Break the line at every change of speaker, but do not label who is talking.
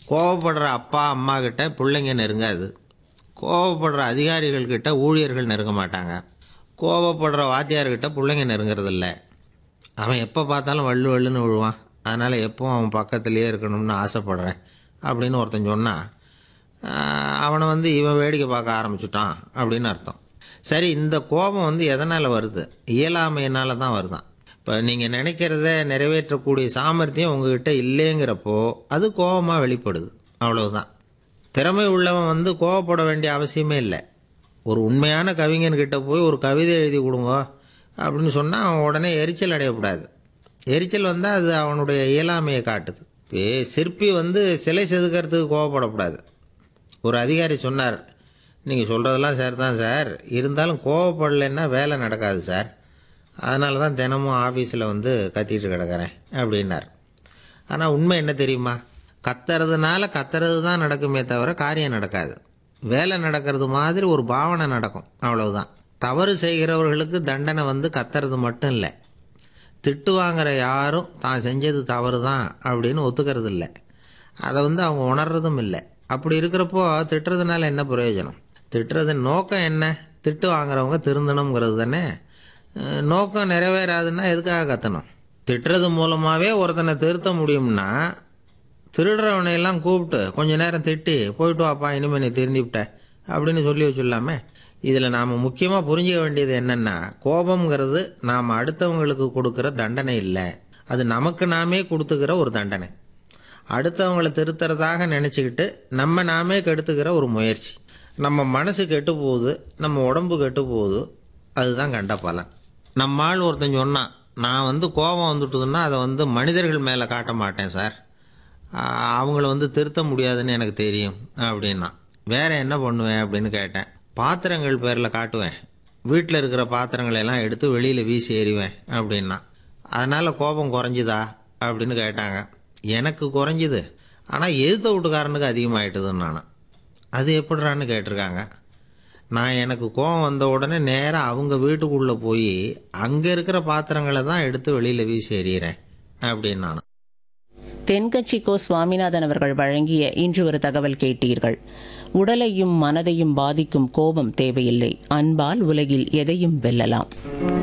கோவப்படுற அப்பா அம்மா கிட்ட பிள்ளைங்க நெருங்காது கோவப்படுற அதிகாரிகள் கிட்ட ஊழியர்கள் நெருங்க மாட்டாங்க கோவப்படுற வாத்தியார்கிட்ட பிள்ளைங்க நெருங்கிறதில்ல அவன் எப்போ பார்த்தாலும் வள்ளு வள்ளுன்னு விழுவான் அதனால் எப்பவும் அவன் பக்கத்துலேயே இருக்கணும்னு ஆசைப்படுறேன் அப்படின்னு ஒருத்தன் சொன்னான் ஆஹ், அவனை வந்து இவன் வேடிக்கை பார்க்க ஆரம்பிச்சுட்டான் அப்படின்னு அர்த்தம் சரி இந்த கோபம் வந்து எதனால் வருது இயலாமையினால தான் வருதான் இப்போ நீங்கள் நினைக்கிறத நிறைவேற்றக்கூடிய சாமர்த்தியம் உங்ககிட்ட இல்லைங்கிறப்போ அது கோபமாக வெளிப்படுது அவ்வளவுதான் திறமை உள்ளவன் வந்து கோவப்பட வேண்டிய அவசியமே இல்லை ஒரு உண்மையான கவிஞன்கிட்ட போய் ஒரு கவிதை எழுதி கொடுங்க அப்படின்னு சொன்னால் அவன் உடனே எரிச்சல் அடையக்கூடாது எரிச்சல் வந்தால் அது அவனுடைய இயலாமையை காட்டுது இப்போ சிற்பி வந்து சிலை செதுக்கிறதுக்கு கோவப்படக்கூடாது ஒரு அதிகாரி சொன்னார் நீங்கள் சொல்கிறதெல்லாம் சார் தான் சார் இருந்தாலும் கோவப்படலைன்னா வேலை நடக்காது சார் அதனால தான் தினமும் ஆஃபீஸில் வந்து கத்திட்டு கிடக்கிறேன் அப்படின்னார் ஆனால் உண்மை என்ன தெரியுமா கத்துறதுனால கத்துறது தான் நடக்குமே தவிர காரியம் நடக்காது வேலை நடக்கிறது மாதிரி ஒரு பாவனை நடக்கும் அவ்வளவுதான் தவறு செய்கிறவர்களுக்கு தண்டனை வந்து கத்துறது மட்டும் இல்லை திட்டு வாங்குற யாரும் தான் செஞ்சது தவறு தான் அப்படின்னு ஒத்துக்கிறது இல்லை அதை வந்து அவங்க உணர்றதும் இல்லை அப்படி இருக்கிறப்போ திட்டுறதுனால என்ன பிரயோஜனம் திட்டுறது நோக்கம் என்ன திட்டு வாங்குறவங்க திருந்தணுங்கிறது தானே அஹ் நோக்கம் நிறைவேறாதுன்னா எதுக்காக கத்தணும் திட்டுறது மூலமாகவே ஒருத்தனை திருத்த முடியும்னா திருடுறவனை எல்லாம் கூப்பிட்டு கொஞ்ச நேரம் திட்டி போயிட்டு வாப்பா இனிமேல் நீ திருந்திவிட்ட அப்படின்னு சொல்லி வச்சுடலாமே இதில் நாம் முக்கியமாக புரிஞ்சுக்க வேண்டியது என்னென்னா கோபம்ங்கிறது நாம் அடுத்தவங்களுக்கு கொடுக்குற தண்டனை இல்லை அது நமக்கு நாமே கொடுத்துக்கிற ஒரு தண்டனை அடுத்தவங்களை திருத்துறதாக நினச்சிக்கிட்டு நம்ம நாமே கெடுத்துக்கிற ஒரு முயற்சி நம்ம மனசு கெட்டு போகுது நம்ம உடம்பு கெட்டு போகுது அதுதான் கண்ட பலன் நம்ம ஆள் ஒருத்தன் சொன்னான் நான் வந்து கோபம் வந்துட்டுதுன்னா அதை வந்து மனிதர்கள் மேலே காட்ட மாட்டேன் சார் ஆஹ் அவங்கள வந்து திருத்த முடியாதுன்னு எனக்கு தெரியும் அப்படின்னா வேற என்ன பண்ணுவேன் அப்படின்னு கேட்டேன் பாத்திரங்கள் பேரில் காட்டுவேன் வீட்டில் இருக்கிற பாத்திரங்களை எல்லாம் எடுத்து வெளியில் வீசி எறிவேன் அப்படின்னா அதனால் கோபம் குறைஞ்சுதா அப்படின்னு கேட்டாங்க எனக்கு குறைஞ்சுது ஆனால் எதிர்த்த வீட்டுக்காரனுக்கு அதிகமாயிட்டுதுன்னு நான் அது எப்படிறான்னு கேட்டிருக்காங்க நான் எனக்கு கோபம் வந்த உடனே நேராக அவங்க வீட்டுக்குள்ளே போய் அங்கே இருக்கிற பாத்திரங்களை தான் எடுத்து வெளியில் வீசி எறிகிறேன் அப்படின்னு நான்
தென்கட்சி கோ சுவாமிநாதன் அவர்கள் வழங்கிய இன்று ஒரு தகவல் கேட்டீர்கள் உடலையும் மனதையும் பாதிக்கும் கோபம் தேவையில்லை அன்பால் உலகில் எதையும் வெல்லலாம்